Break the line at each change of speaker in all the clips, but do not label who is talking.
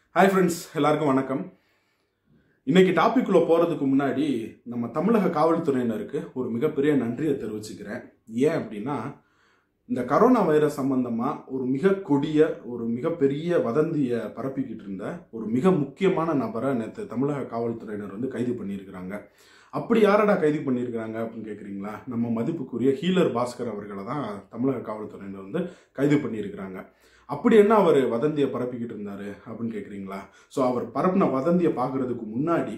hi friends எல்லாருக்கும் வணக்கம் இன்னைக்கு டாபிக்குள்ள போறதுக்கு முன்னாடி நம்ம தமிழக காவல்துறையினருக்கு ஒரு மிகப்பெரிய நன்றியை தெரிவிச்சுக்கிறேன் ஏன் அப்படின்னா இந்த கரோனா வைரஸ் சம்பந்தமா ஒரு மிக கொடிய ஒரு மிகப்பெரிய வதந்தியை பரப்பிக்கிட்டு இருந்த ஒரு மிக முக்கியமான நபரை நேற்று தமிழக காவல்துறையினர் வந்து கைது பண்ணியிருக்கிறாங்க அப்படி யாரடா கைது பண்ணியிருக்கிறாங்க அப்படின்னு கேட்குறீங்களா நம்ம மதிப்புக்குரிய ஹீலர் பாஸ்கர் அவர்களை தான் தமிழக காவல்துறையினர் வந்து கைது பண்ணியிருக்கிறாங்க அப்படி என்ன அவர் வதந்தியை பரப்பிக்கிட்டு இருந்தாரு அப்படின்னு கேட்குறீங்களா ஸோ அவர் பரப்பின வதந்தியை பார்க்கறதுக்கு முன்னாடி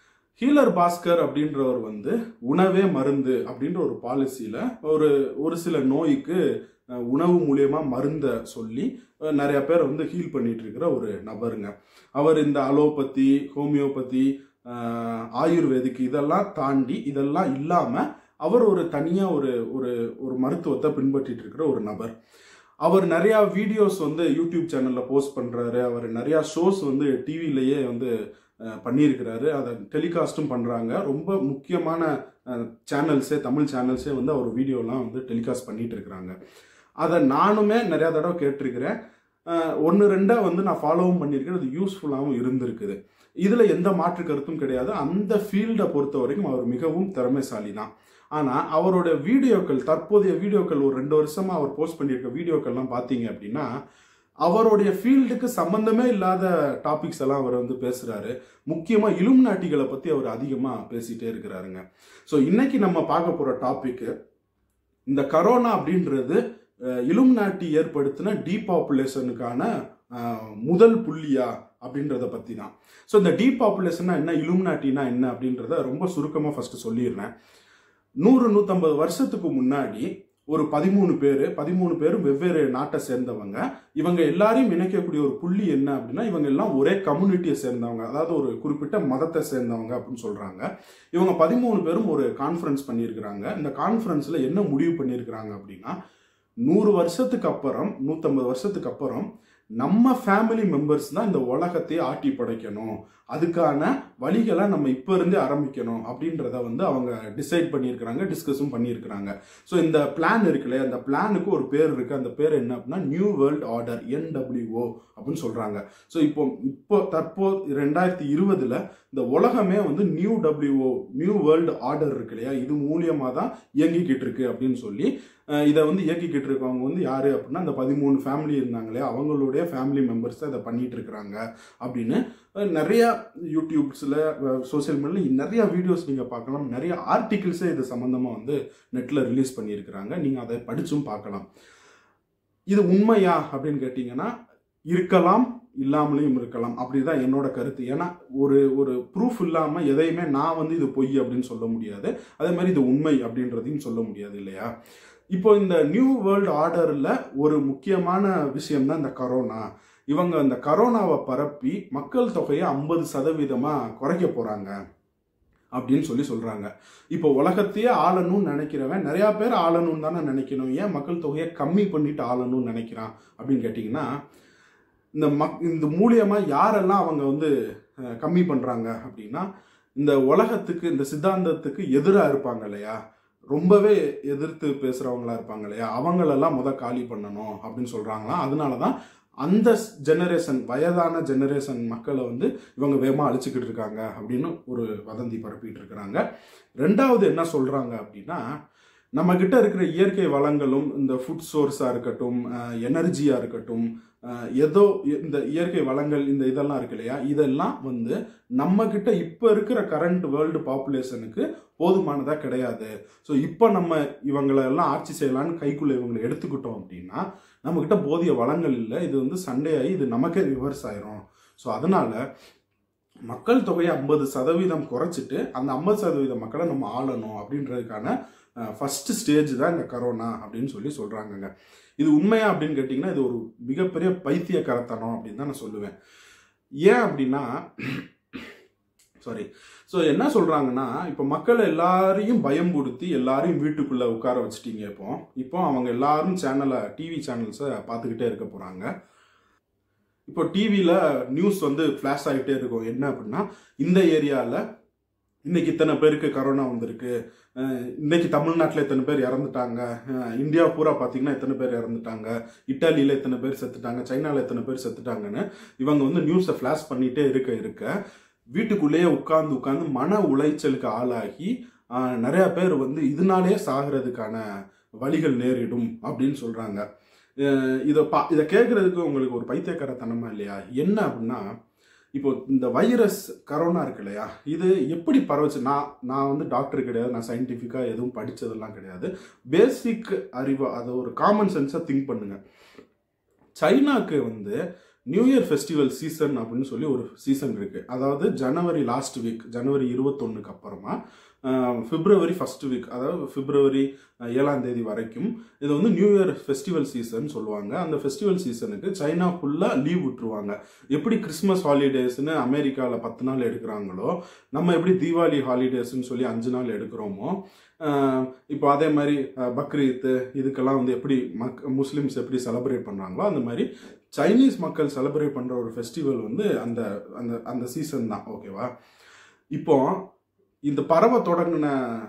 ஹீலர் பாஸ்கர் அப்படின்றவர் வந்து உணவே மருந்து அப்படின்ற ஒரு பாலிசியில் ஒரு ஒரு சில நோய்க்கு அஹ், உணவு மூலியமா மருந்தை சொல்லி அஹ், நிறைய பேர் வந்து ஹீல் பண்ணிட்டு இருக்கிற ஒரு நபருங்க அவர் இந்த அலோபதி ஹோமியோபதி அஹ், ஆயுர்வேதிக் இதெல்லாம் தாண்டி இதெல்லாம் இல்லாமல் அவர் ஒரு தனியாக ஒரு ஒரு ஒரு மருத்துவத்தை பின்பற்றிட்டு இருக்கிற ஒரு நபர் அவர் நிறையா வீடியோஸ் வந்து யூடியூப் சேனலில் போஸ்ட் பண்ணுறாரு அவர் நிறையா ஷோஸ் வந்து டிவிலேயே வந்து அஹ், பண்ணியிருக்கிறாரு அதை டெலிகாஸ்ட்டும் பண்ணுறாங்க ரொம்ப முக்கியமான சேனல்ஸே தமிழ் சேனல்ஸே வந்து அவர் வீடியோலாம் வந்து டெலிகாஸ்ட் பண்ணிட்டு இருக்கிறாங்க அதை நானுமே நிறையா தடவை கேட்டிருக்கிறேன் ஒன்று ரெண்டாக வந்து நான் ஃபாலோவும் பண்ணியிருக்கேன் அது யூஸ்ஃபுல்லாகவும் இருந்திருக்குது இதில் எந்த மாற்று கருத்தும் கிடையாது அந்த ஃபீல்டை பொறுத்த வரைக்கும் அவர் மிகவும் திறமைசாலி தான் ஆனால் அவரோட வீடியோக்கள் தற்போதைய வீடியோக்கள் ஒரு ரெண்டு வருஷமாக அவர் போஸ்ட் பண்ணியிருக்க வீடியோக்கள்லாம் பார்த்தீங்க அப்படின்னா அவருடைய ஃபீல்டுக்கு சம்பந்தமே இல்லாத டாபிக்ஸ் எல்லாம் அவர் வந்து பேசுறாரு முக்கியமாக இலும் நாட்டிகளை பற்றி அவர் அதிகமாக பேசிட்டே இருக்கிறாருங்க ஸோ இன்னைக்கு நம்ம பார்க்க போகிற டாபிக் இந்த கரோனா அப்படின்றது இலும் நாட்டி ஏற்படுத்தின டீபாப்புலேஷனுக்கான முதல் புள்ளியா அப்படின்றத பற்றி தான் ஸோ இந்த டீபாப்புலேஷன்னா என்ன இலும் நாட்டினா என்ன அப்படின்றத ரொம்ப சுருக்கமாக ஃபர்ஸ்ட் சொல்லிடுறேன் நூறு நூற்றம்பது வருஷத்துக்கு முன்னாடி ஒரு பதிமூணு பேர் பதிமூணு பேரும் வெவ்வேறு நாட்டை சேர்ந்தவங்க இவங்க எல்லாரையும் இணைக்கக்கூடிய ஒரு புள்ளி என்ன அப்படின்னா இவங்க எல்லாம் ஒரே கம்யூனிட்டியை சேர்ந்தவங்க அதாவது ஒரு குறிப்பிட்ட மதத்தை சேர்ந்தவங்க அப்படின்னு சொல்றாங்க இவங்க பதிமூணு பேரும் ஒரு கான்ஃபரன்ஸ் பண்ணியிருக்கிறாங்க இந்த கான்ஃபரன்ஸ்ல என்ன முடிவு பண்ணியிருக்கிறாங்க அப்படின்னா நூறு வருஷத்துக்கு அப்புறம் நூற்றம்பது வருஷத்துக்கு அப்புறம் நம்ம ஃபேமிலி மெம்பர்ஸ் தான் இந்த உலகத்தையே ஆட்டி படைக்கணும் அதுக்கான வழிகளை நம்ம இப்போ இருந்தே ஆரம்பிக்கணும் அப்படின்றத வந்து அவங்க டிசைட் பண்ணியிருக்கிறாங்க டிஸ்கஸும் பண்ணியிருக்கிறாங்க ஸோ இந்த பிளான் இருக்குல்ல அந்த பிளானுக்கு ஒரு பேர் இருக்கு அந்த பேர் என்ன அப்படின்னா நியூ வேர்ல்ட் ஆர்டர் என்டபிள்யூஓ அப்படின்னு சொல்றாங்க ஸோ இப்போ இப்போ தற்போது ரெண்டாயிரத்தி இருபதுல இந்த உலகமே வந்து new W O new world order இருக்கு இல்லையா இது மூலியமாக தான் இயங்கிக்கிட்டு இருக்கு அப்படின்னு சொல்லி அஹ், இதை வந்து இயக்கிக்கிட்டு இருக்கவங்க வந்து யாரு அப்படின்னா இந்த பதிமூணு ஃபேமிலி இருந்தாங்க இல்லையா அவங்களுடைய ஃபேமிலி மெம்பர்ஸ் தான் இதை பண்ணிட்டு இருக்கிறாங்க அப்படின்னு அஹ், நிறைய யூடியூப்ஸில் சோஷியல் மீடியாவில் நிறைய வீடியோஸ் நீங்கள் பார்க்கலாம் நிறைய ஆர்டிகிள்ஸே இது சம்மந்தமாக வந்து நெட்டில் ரிலீஸ் பண்ணியிருக்கிறாங்க நீங்கள் அதை படிச்சும் பார்க்கலாம் இது உண்மையா அப்படின்னு கேட்டிங்கன்னா இருக்கலாம் இல்லாமலையும் இருக்கலாம் அப்படிதான் என்னோட கருத்து ஏன்னா ஒரு ஒரு ப்ரூஃப் இல்லாமல் எதையுமே நான் வந்து இது பொய் அப்படின்னு சொல்ல முடியாது அதே மாதிரி இது உண்மை அப்படின்றதையும் சொல்ல முடியாது இல்லையா இப்போ இந்த நியூ வேர்ல்டு ஆர்டரில் ஒரு முக்கியமான விஷயம் தான் இந்த கரோனா இவங்க இந்த கரோனாவை பரப்பி மக்கள் தொகையை ஐம்பது சதவீதமாக குறைக்க போகிறாங்க அப்படின்னு சொல்லி சொல்கிறாங்க இப்போ உலகத்தையே ஆளணும்னு நினைக்கிறவன் நிறையா பேர் ஆளணும்னு தானே நினைக்கணும் ஏன் மக்கள் தொகையை கம்மி பண்ணிட்டு ஆளணும்னு நினைக்கிறான் அப்படின்னு கேட்டிங்கன்னா இந்த மக் இந்த மூலியமாக யாரெல்லாம் அவங்க வந்து அஹ், கம்மி பண்ணுறாங்க அப்படின்னா இந்த உலகத்துக்கு இந்த சித்தாந்தத்துக்கு எதிராக இருப்பாங்க இல்லையா ரொம்பவே எதிர்த்து பேசுகிறவங்களா இருப்பாங்க இல்லையா அவங்களெல்லாம் முத காலி பண்ணணும் அப்படின்னு சொல்கிறாங்களாம் அதனால தான் அந்த ஜெனரேஷன் வயதான ஜெனரேஷன் மக்களை வந்து இவங்க வேகமாக அழிச்சுக்கிட்டு இருக்காங்க அப்படின்னு ஒரு வதந்தி பரப்பிட்டு இருக்கிறாங்க ரெண்டாவது என்ன சொல்கிறாங்க அப்படின்னா நம்ம கிட்ட இருக்கிற இயற்கை வளங்களும் இந்த ஃபுட் சோர்ஸாக இருக்கட்டும் எனர்ஜியாக இருக்கட்டும் அஹ், ஏதோ இந்த இயற்கை வளங்கள் இந்த இதெல்லாம் இருக்கு இல்லையா இதெல்லாம் வந்து நம்ம கிட்ட இப்போ இருக்கிற கரண்ட் வேர்ல்டு பாப்புலேஷனுக்கு போதுமானதாக கிடையாது ஸோ இப்போ நம்ம இவங்களை எல்லாம் ஆட்சி செய்யலான்னு கைக்குள்ள இவங்களை எடுத்துக்கிட்டோம் அப்படின்னா நம்ம கிட்ட போதிய வளங்கள் இல்லை இது வந்து சண்டே ஆகி இது நமக்கே ரிவர்ஸ் ஆயிரும் ஸோ அதனால மக்கள் தொகையை ஐம்பது சதவீதம் குறைச்சிட்டு அந்த ஐம்பது சதவீத மக்களை நம்ம ஆளணும் அப்படின்றதுக்கான ஃபர்ஸ்ட் ஸ்டேஜ் தான் இந்த கரோனா அப்படின்னு சொல்லி சொல்றாங்கங்க இது உண்மையா அப்படின்னு கேட்டிங்கன்னா இது ஒரு மிகப்பெரிய பைத்தியக்கரத்தனம் அப்படின்னு தான் நான் சொல்லுவேன் ஏன் அப்படின்னா சாரி ஸோ என்ன சொல்றாங்கன்னா இப்போ மக்கள் எல்லாரையும் பயம்படுத்தி எல்லாரையும் வீட்டுக்குள்ள உட்கார வச்சுட்டீங்க இப்போ இப்போ அவங்க எல்லாரும் சேனலை டிவி சேனல்ஸை பார்த்துக்கிட்டே இருக்க போறாங்க இப்போ டிவியில் நியூஸ் வந்து ஃப்ளாஷ் ஆகிட்டே இருக்கும் என்ன அப்படின்னா இந்த ஏரியாவில் இன்னைக்கு இத்தனை பேருக்கு கரோனா வந்திருக்கு அஹ் இன்னைக்கு தமிழ்நாட்டில் இத்தனை பேர் இறந்துட்டாங்க அஹ் இந்தியா பூரா பார்த்தீங்கன்னா எத்தனை பேர் இறந்துட்டாங்க இட்டாலியில் எத்தனை பேர் செத்துட்டாங்க சைனாவில் எத்தனை பேர் செத்துட்டாங்கன்னு இவங்க வந்து நியூஸை ஃப்ளாஷ் பண்ணிட்டே இருக்க இருக்க வீட்டுக்குள்ளேயே உட்கார்ந்து உட்கார்ந்து மன உளைச்சலுக்கு ஆளாகி ஆஹ், நிறைய பேர் வந்து இதனாலே சாகிறதுக்கான வழிகள் நேரிடும் அப்படின்னு சொல்றாங்க அஹ் இதை பா இதை கேட்கறதுக்கு உங்களுக்கு ஒரு பைத்தியக்காரத்தனமா இல்லையா என்ன அப்படின்னா இப்போ இந்த வைரஸ் கரோனா இருக்கு இல்லையா இது எப்படி பரவச்சு நான் நான் வந்து டாக்டர் கிடையாது நான் சயின்டிஃபிக்காக எதுவும் படித்ததெல்லாம் கிடையாது பேசிக் அறிவு அதை ஒரு காமன் சென்ஸாக திங்க் பண்ணுங்க சைனாக்கு வந்து நியூ இயர் ஃபெஸ்டிவல் சீசன் அப்படின்னு சொல்லி ஒரு சீசன் இருக்கு அதாவது ஜனவரி லாஸ்ட் வீக் ஜனவரி இருபத்தொன்னுக்கு அப்புறமா ஆஹ், பிப்ரவரி ஃபர்ஸ்ட் வீக் அதாவது பிப்ரவரி ஆஹ், ஏழாம் தேதி வரைக்கும் இது வந்து நியூ இயர் ஃபெஸ்டிவல் சீசன் சொல்லுவாங்க அந்த ஃபெஸ்டிவல் சீசனுக்கு சைனா ஃபுல்லாக லீவ் விட்டுருவாங்க எப்படி கிறிஸ்மஸ் ஹாலிடேஸ்னு அமெரிக்காவில் பத்து நாள் எடுக்கிறாங்களோ நம்ம எப்படி தீபாவளி ஹாலிடேஸ்னு சொல்லி அஞ்சு நாள் எடுக்கிறோமோ ஆஹ், இப்போ அதே மாதிரி ஆஹ், பக்ரீத் இதுக்கெல்லாம் வந்து எப்படி மக் முஸ்லிம்ஸ் எப்படி செலிப்ரேட் பண்ணுறாங்களோ அந்த மாதிரி சைனீஸ் மக்கள் செலிப்ரேட் பண்ணுற ஒரு ஃபெஸ்டிவல் வந்து அந்த அந்த அந்த சீசன் தான் ஓகேவா இப்போ இந்த பறவை தொடங்கின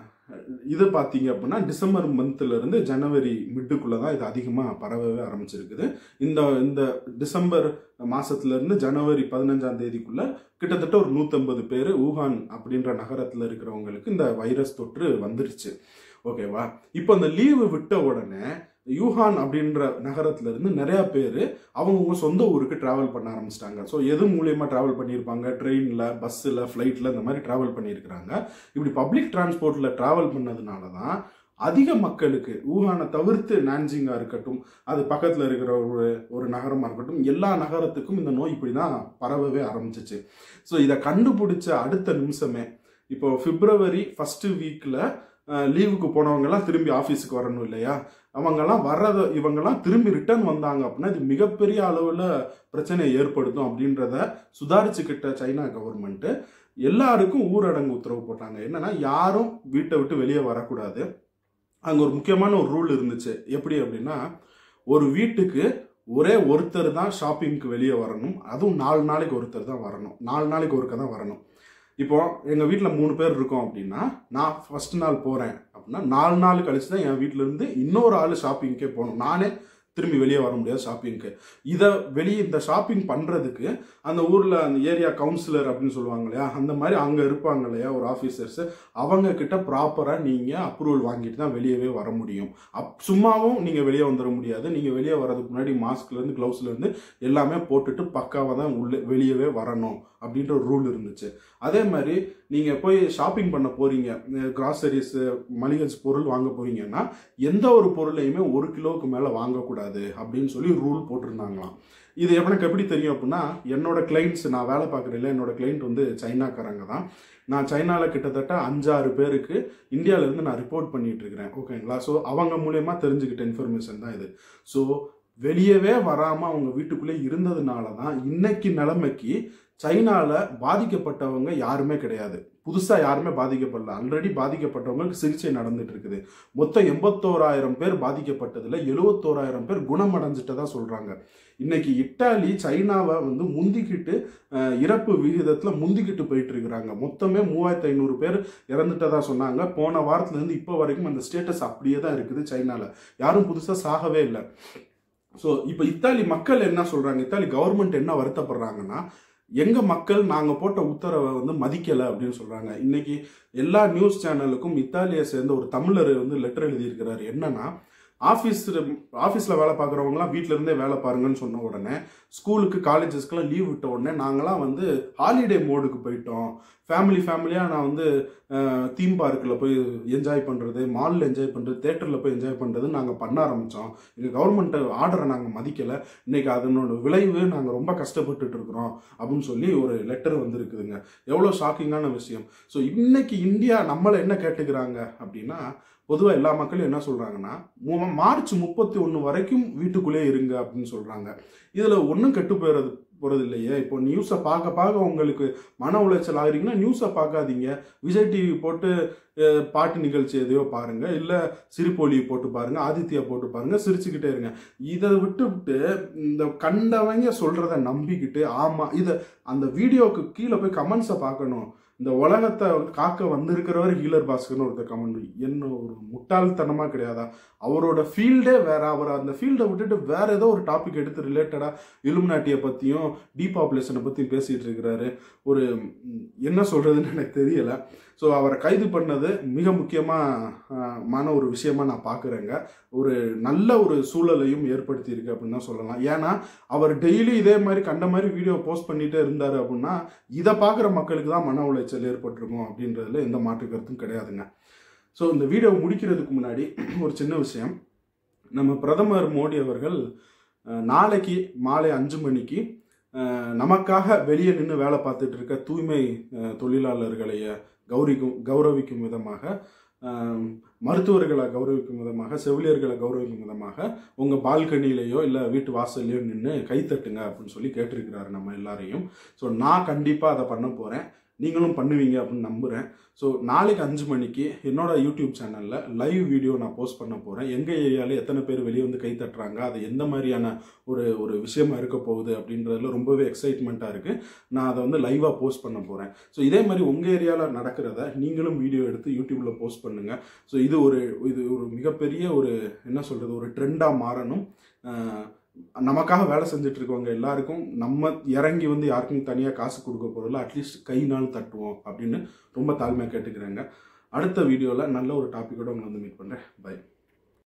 இது பார்த்தீங்க அப்படின்னா டிசம்பர் மந்த்ல இருந்து ஜனவரி மிட்டுக்குள்ள தான் இது அதிகமாக பரவவே ஆரம்பிச்சிருக்குது இந்த இந்த டிசம்பர் மாசத்துல இருந்து ஜனவரி பதினஞ்சாம் தேதிக்குள்ள கிட்டத்தட்ட ஒரு நூற்றம்பது பேர் ஊகான் அப்படின்ற நகரத்தில் இருக்கிறவங்களுக்கு இந்த வைரஸ் தொற்று வந்துருச்சு ஓகேவா இப்போ இந்த லீவு விட்ட உடனே யூஹான் அப்படின்ற நகரத்துல இருந்து நிறைய பேர் அவங்கவுங்க சொந்த ஊருக்கு டிராவல் பண்ண ஆரம்பிச்சிட்டாங்க ஸோ எது மூலியமா டிராவல் பண்ணியிருப்பாங்க ட்ரெயினில் பஸ்ஸில் ஃப்ளைட்டில் இந்த மாதிரி டிராவல் பண்ணியிருக்கிறாங்க இப்படி பப்ளிக் டிரான்ஸ்போர்ட்டில் டிராவல் பண்ணதுனால தான் அதிக மக்களுக்கு ஊகானை தவிர்த்து நான்ஜிங்கா இருக்கட்டும் அது பக்கத்தில் இருக்கிற ஒரு ஒரு நகரமாக இருக்கட்டும் எல்லா நகரத்துக்கும் இந்த நோய் இப்படி தான் பரவவே ஆரம்பிச்சிச்சு ஸோ இதை கண்டுபிடிச்ச அடுத்த நிமிஷமே இப்போ பிப்ரவரி ஃபர்ஸ்ட் வீக்கில் லீவுக்கு போனவங்கெல்லாம் திரும்பி ஆஃபீஸுக்கு வரணும் இல்லையா அவங்கெல்லாம் வர்றத இவங்கெல்லாம் திரும்பி ரிட்டர்ன் வந்தாங்க அப்படின்னா இது மிகப்பெரிய அளவில் பிரச்சனையை ஏற்படுத்தும் அப்படின்றத சுதாரிச்சுக்கிட்ட சைனா கவர்மெண்ட்டு எல்லாருக்கும் ஊரடங்கு உத்தரவு போட்டாங்க என்னன்னா யாரும் வீட்டை விட்டு வெளியே வரக்கூடாது அங்கே ஒரு முக்கியமான ஒரு ரூல் இருந்துச்சு எப்படி அப்படின்னா ஒரு வீட்டுக்கு ஒரே ஒருத்தர் தான் ஷாப்பிங்க்கு வெளியே வரணும் அதுவும் நாலு நாளைக்கு ஒருத்தர் தான் வரணும் நாலு நாளைக்கு ஒருக்க தான் வரணும் இப்போ எங்கள் வீட்டில் மூணு பேர் இருக்கோம் அப்படின்னா நான் ஃபர்ஸ்ட் நாள் போகிறேன் அப்படின்னா நாலு நாள் கழிச்சு தான் என் வீட்ல இருந்து இன்னொரு ஆள் ஷாப்பிங்க்கே போகணும் நானே திரும்பி வெளியே வர முடியாது ஷாப்பிங்க்கு இதை வெளியே இந்த ஷாப்பிங் பண்ணுறதுக்கு அந்த ஊரில் அந்த ஏரியா கவுன்சிலர் அப்படின்னு சொல்லுவாங்க இல்லையா அந்த மாதிரி அங்கே இருப்பாங்க இல்லையா ஒரு ஆஃபீஸர்ஸ் அவங்க கிட்ட ப்ராப்பராக நீங்கள் அப்ரூவல் வாங்கிட்டு தான் வெளியவே வர முடியும் அப் சும்மாவும் நீங்கள் வெளியே வந்துட முடியாது நீங்கள் வெளியே வர்றதுக்கு முன்னாடி மாஸ்க்லேருந்து க்ளவுஸ்லேருந்து எல்லாமே போட்டுட்டு பக்காவாக தான் உள்ளே வெளியவே வரணும் அப்படின்ற ஒரு ரூல் இருந்துச்சு அதே மாதிரி நீங்கள் போய் ஷாப்பிங் பண்ண போறீங்க கிராசரிஸ் மளிகை பொருள் வாங்க போறீங்கன்னா எந்த ஒரு பொருளையுமே ஒரு கிலோவுக்கு மேலே வாங்கக்கூடாது அப்படின்னு சொல்லி ரூல் போட்டிருந்தாங்களாம் இது எனக்கு எப்படி தெரியும் அப்படின்னா என்னோட கிளைண்ட்ஸ் நான் வேலை பார்க்குறேன்ல என்னோட கிளைண்ட் வந்து சைனாக்காரங்க தான் நான் சைனாவில் கிட்டத்தட்ட அஞ்சாறு பேருக்கு இந்தியாவிலேருந்து நான் ரிப்போர்ட் பண்ணிட்டு இருக்கிறேன் ஓகேங்களா ஸோ அவங்க மூலயமா தெரிஞ்சுக்கிட்ட இன்ஃபர்மேஷன் தான் இது ஸோ வெளியவே வராமல் அவங்க வீட்டுக்குள்ளே இருந்ததுனால தான் இன்னைக்கு நிலைமைக்கு சைனாவில் பாதிக்கப்பட்டவங்க யாருமே கிடையாது புதுசாக யாருமே பாதிக்கப்படல ஆல்ரெடி பாதிக்கப்பட்டவங்களுக்கு சிகிச்சை நடந்துட்டு இருக்குது மொத்தம் எண்பத்தோராயிரம் பேர் பாதிக்கப்பட்டதில் எழுவத்தோராயிரம் பேர் குணமடைஞ்சிட்டதா சொல்கிறாங்க இன்னைக்கு இட்டாலி சைனாவை வந்து முந்திக்கிட்டு அஹ், இறப்பு விகிதத்தில் முந்திக்கிட்டு போயிட்டு இருக்கிறாங்க மொத்தமே மூவாயிரத்தி ஐநூறு பேர் இறந்துட்டதா சொன்னாங்க போன வாரத்துலேருந்து இப்போ வரைக்கும் அந்த ஸ்டேட்டஸ் அப்படியே தான் இருக்குது சைனாவில் யாரும் புதுசாக சாகவே இல்லை ஸோ இப்போ இத்தாலி மக்கள் என்ன சொல்கிறாங்க இத்தாலி கவர்மெண்ட் என்ன வருத்தப்படுறாங்கன்னா எங்க மக்கள் நாங்க போட்ட உத்தரவை வந்து மதிக்கல அப்படின்னு சொல்றாங்க இன்னைக்கு எல்லா நியூஸ் சேனலுக்கும் இத்தாலியை சேர்ந்த ஒரு தமிழர் வந்து லெட்டர் எழுதியிருக்கிறாரு என்னன்னா ஆஃபீஸ் ஆஃபீஸில் வேலை பார்க்குறவங்களாம் வீட்டில இருந்தே வேலை பாருங்கன்னு சொன்ன உடனே ஸ்கூலுக்கு காலேஜஸ்க்கெல்லாம் லீவ் விட்ட உடனே நாங்களாம் வந்து ஹாலிடே மோடுக்கு போயிட்டோம் ஃபேமிலி ஃபேமிலியாக நான் வந்து தீம் பார்க்கில் போய் என்ஜாய் பண்ணுறது மாலில் என்ஜாய் பண்ணுறது தேட்டரில் போய் என்ஜாய் பண்ணுறது நாங்கள் பண்ண ஆரம்பித்தோம் எங்கள் கவர்மெண்ட் ஆர்டரை நாங்கள் மதிக்கலை இன்னைக்கு அதனோட விளைவு நாங்கள் ரொம்ப கஷ்டப்பட்டுட்டு இருக்கிறோம் அப்படின்னு சொல்லி ஒரு லெட்டர் வந்திருக்குதுங்க எவ்வளோ ஷாக்கிங்கான விஷயம் ஸோ இன்னைக்கு இந்தியா நம்மளை என்ன கேட்டுக்கிறாங்க அப்படின்னா பொதுவாக எல்லா மக்களும் என்ன சொல்கிறாங்கன்னா மு- மார்ச் முப்பத்தி ஒன்று வரைக்கும் வீட்டுக்குள்ளே இருங்க அப்படின்னு சொல்கிறாங்க இதில் ஒன்றும் கெட்டு போயிறது போகிறது இல்லையே இப்போ நியூஸை பார்க்க பார்க்க உங்களுக்கு மன உளைச்சல் ஆகுறீங்கன்னா நியூஸை பார்க்காதீங்க விஜய் டிவி போட்டு அஹ், பாட்டு நிகழ்ச்சி எதையோ பாருங்க இல்லை சிரிப்பொலி போட்டு பாருங்க ஆதித்யா போட்டு பாருங்க சிரிச்சுக்கிட்டே இருங்க இதை விட்டுவிட்டு இந்த கண்டவங்க சொல்றத நம்பிக்கிட்டு ஆமா இதை அந்த வீடியோக்கு கீழே போய் கமெண்ட்ஸை பார்க்கணும் இந்த உலகத்தை காக்க வந்திருக்கிறவர் ஹீலர் பாஸ்கர்னு ஒருத்தர் கமெண்ட் என்ன ஒரு முட்டாள்தனமா கிடையாதா அவரோட ஃபீல்டே வேற அவர் அந்த ஃபீல்டை விட்டுட்டு வேற ஏதோ ஒரு டாபிக் எடுத்து ரிலேட்டடா இலுமினாட்டியை பத்தியும் டீபாப்புலேஷனை பத்தியும் பேசிட்டு இருக்கிறாரு ஒரு ம், என்ன சொல்றதுன்னு எனக்கு தெரியல ஸோ அவரை கைது பண்ணது மிக முக்கியமான ஒரு விஷயமா நான் பார்க்குறேங்க ஒரு நல்ல ஒரு சூழலையும் ஏற்படுத்தி இருக்கு அப்படின்னு தான் சொல்லலாம் ஏன்னா அவர் டெய்லி இதே மாதிரி கண்ட மாதிரி வீடியோ போஸ்ட் பண்ணிட்டே இருந்தாரு அப்படின்னா இதை பார்க்குற மக்களுக்கு தான் மன உளைச்சல் ஏற்பட்டிருக்கும் அப்படின்றதுல எந்த மாற்று கருத்தும் கிடையாதுங்க ஸோ இந்த வீடியோ முடிக்கிறதுக்கு முன்னாடி ஒரு சின்ன விஷயம் நம்ம பிரதமர் மோடி அவர்கள் அஹ், நாளைக்கு மாலை அஞ்சு மணிக்கு அஹ், நமக்காக வெளியே நின்று வேலை பார்த்துட்டு இருக்க தூய்மை அஹ், தொழிலாளர்களை கௌரிக்கும் கௌரவிக்கும் விதமாக அஹ், மருத்துவர்களை கௌரவிக்கும் விதமாக செவிலியர்களை கௌரவிக்கும் விதமாக உங்கள் பால்கனிலேயோ இல்லை வீட்டு வாசல்லையோ நின்று கைத்தட்டுங்க அப்படின்னு சொல்லி கேட்டிருக்கிறாரு நம்ம எல்லாரையும் ஸோ நான் கண்டிப்பாக அதை பண்ண போகிறேன் நீங்களும் பண்ணுவீங்க அப்படின்னு நம்புகிறேன் ஸோ நாளைக்கு அஞ்சு மணிக்கு என்னோட யூடியூப் சேனலில் லைவ் வீடியோ நான் போஸ்ட் பண்ண போகிறேன் எங்கள் ஏரியாவில் எத்தனை பேர் வெளியே வந்து கை தட்டுறாங்க அது எந்த மாதிரியான ஒரு ஒரு விஷயமா இருக்க போகுது அப்படின்றதுல ரொம்பவே எக்ஸைட்மெண்ட்டாக இருக்குது நான் அதை வந்து லைவாக போஸ்ட் பண்ண போகிறேன் ஸோ இதே மாதிரி உங்கள் ஏரியாவில் நடக்கிறத நீங்களும் வீடியோ எடுத்து யூடியூப்பில் போஸ்ட் பண்ணுங்கள் ஸோ இது ஒரு இது ஒரு மிகப்பெரிய ஒரு என்ன சொல்கிறது ஒரு ட்ரெண்டாக மாறணும் அஹ், நமக்காக வேலை செஞ்சுட்டு இருக்கவங்க எல்லாருக்கும் நம்ம இறங்கி வந்து யாருக்கும் தனியாக காசு கொடுக்க போகிறதில்ல அட்லீஸ்ட் கைனாலும் தட்டுவோம் அப்படின்னு ரொம்ப தாழ்மையாக கேட்டுக்கிறேங்க அடுத்த வீடியோவில் நல்ல ஒரு டாப்பிக்கோட உங்களை வந்து மீட் பண்ணுறேன் பை